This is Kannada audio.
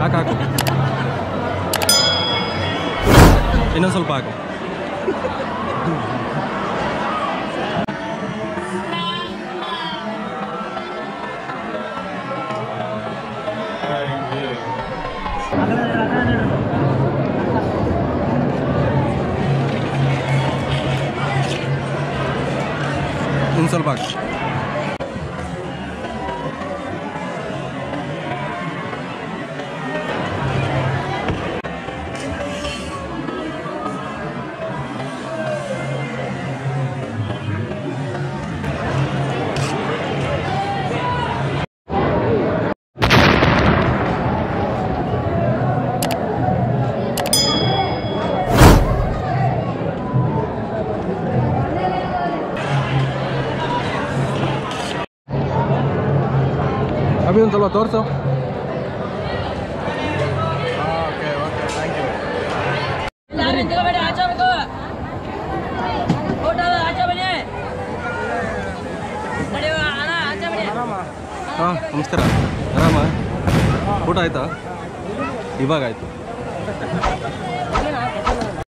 ಸಾಕು ಹಾಕು ಇನ್ನೊಂದು ಸ್ವಲ್ಪ ಹಾಕು ಇನ್ನು ಸ್ವಲ್ಪ ಹಾಕು ಅಭಿ ಒಂದು ಸ್ವಲ್ಪ ತೋರಿಸು ಯಾರು ನಿಂತ್ಕೋಬೇಡಿ ಆಚೆ ಹೋಗ್ಬೇಕು ಊಟ ಅದ, ಆಚೆ ಬನ್ನಿ ನಡೆಯುವ ಅಣ್ಣ ಆಚೆ ಬನ್ನಿ ಹಾಂ ನಮಸ್ಕಾರ ಆರಾಮ ಊಟ ಆಯ್ತಾ ಇವಾಗ ಆಯಿತು